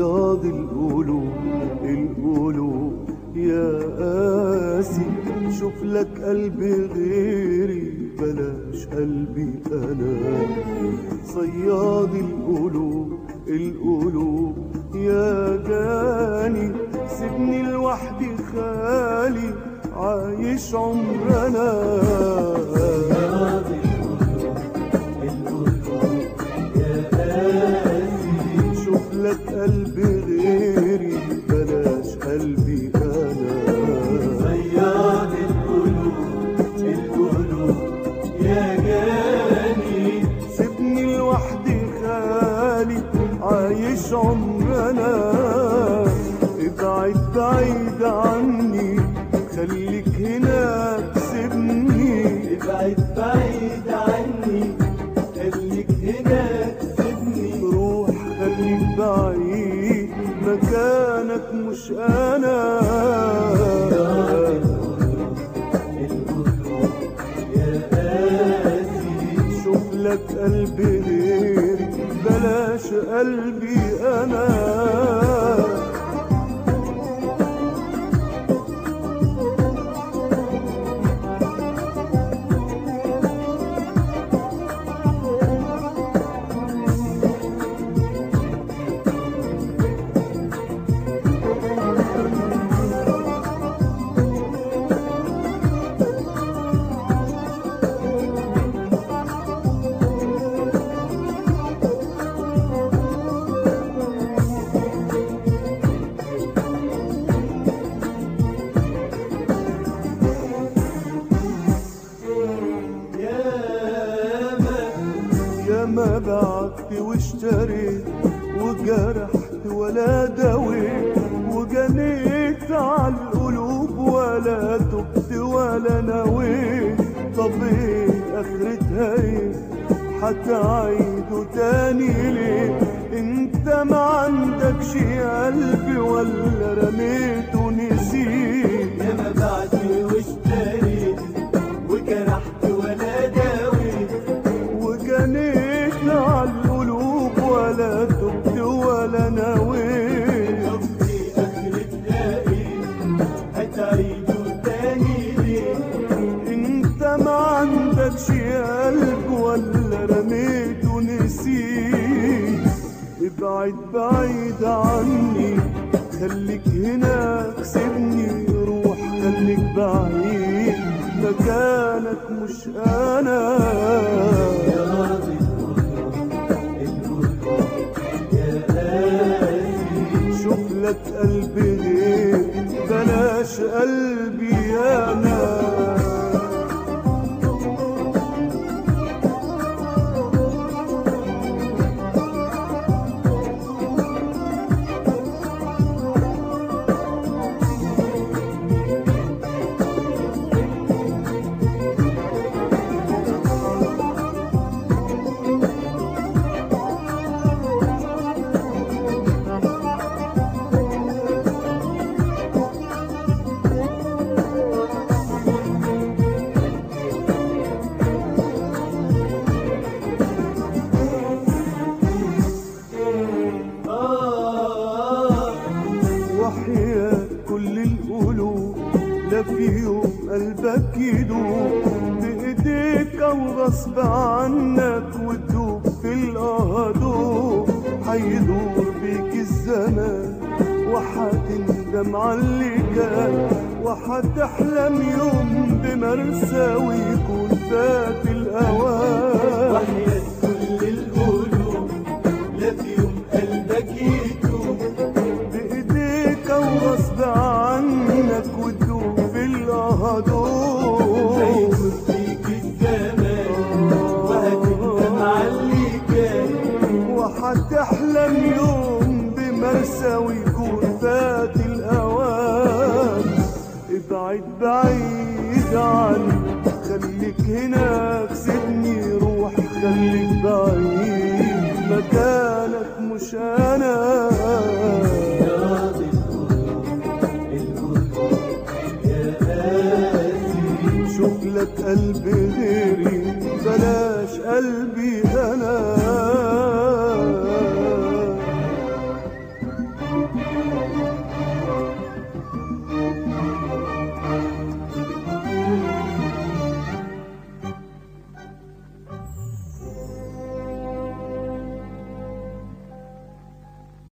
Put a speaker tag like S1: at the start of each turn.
S1: صياد القلوب القلوب يا قاسي شوف لك قلبي غيري بلاش قلبي انا صياد القلوب القلوب يا جاني سيبني لوحدي خالي عايش عمرنا شوف لك قلبي غيري بلاش قلبي انا
S2: صياد القلوب القلوب يا جاني
S1: سيبني لوحدي خالي عايش عمرنا ابعد بعيد عني خليك هناك سيبني
S2: ابعد بعيد عني خليك هناك سيبني
S1: روح خليك بعيد مكانك مش انا
S2: القلوب يا قاسي
S1: شوف لك قلبي غيري بلاش قلبي انا يا ما بعت واشتريت وجرحت ولا دويت وجنيت على القلوب ولا تبت ولا نويت طب ايه اخرتها ايه هتعيده تاني ليه انت ما عندكش قلبي ولا رميته نسيت
S2: يا ما بعت واشتريت وجرحت ولا داويت
S1: وجنيت على القلوب ولا تبت ولا نويت
S2: قصدي اخرتها ايه هتعيده تاني ليه
S1: انت ما عندكش قلب ولا رميته نسيت ابعد بعيد عني خليك هناك سيبني روح خليك بعيد مكانك مش انا
S2: يا راضي القلوب يا قاسي
S1: شوف لك قلبي غير بلاش قلبي انا
S2: آه
S1: وحياة كل القلوب لا في يوم قلبك يدوب بإيديك أو غصب عنك وتدوب في الأهدوب هيدور بيك الزمان وحتندم على اللي كان وحتحلم يوم بمرسى ويكون فات الأوان
S2: وحياة كل القلوب لا في يوم قلبك يتوب
S1: بإيديك وغصب عنك وتدوب في الأهدوب
S2: هيدوب فيك الزمان وهتندم على اللي كان
S1: وحتحلم يوم بمرسى ويكون فات الأوان ابعد بعيد عني خليك هناك سيبني روح خليك بعيد مكانك مش أنا
S2: يا راضي القلوب القلوب يا قاسي
S1: شوف لك قلبي غيري بلاش قلبي انا